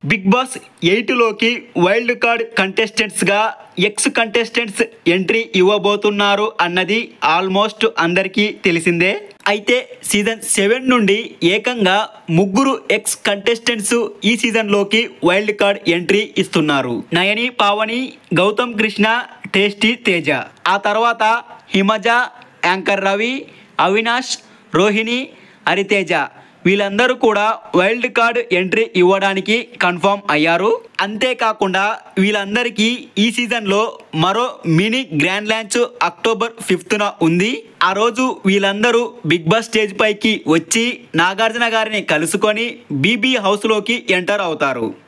big Boss ఎయిట్లోకి wild card కంటెస్టెంట్స్గా ex contestants entry ఇవ్వబోతున్నారు అన్నది ఆల్మోస్ట్ అందరికీ తెలిసిందే అయితే సీజన్ సెవెన్ నుండి ఏకంగా ముగ్గురు ఎక్స్ కంటెస్టెంట్స్ ఈ సీజన్లోకి వైల్డ్ కార్డ్ ఎంట్రీ ఇస్తున్నారు నయని పావని గౌతమ్ కృష్ణ టేస్టీ తేజ ఆ తర్వాత హిమజ యాంకర్ రవి అవినాష్ రోహిణి హరితేజ వీళ్ళందరూ కూడా వైల్డ్ కార్డ్ ఎంట్రీ ఇవ్వడానికి కన్ఫర్మ్ అయ్యారు అంతేకాకుండా వీళ్ళందరికీ ఈ సీజన్లో మరో మినీ గ్రాండ్ లాంచ్ అక్టోబర్ ఫిఫ్త్న ఉంది ఆ రోజు వీళ్ళందరూ బిగ్ బాస్ స్టేజ్ పైకి వచ్చి నాగార్జున గారిని కలుసుకొని బీబీ హౌస్లోకి ఎంటర్ అవుతారు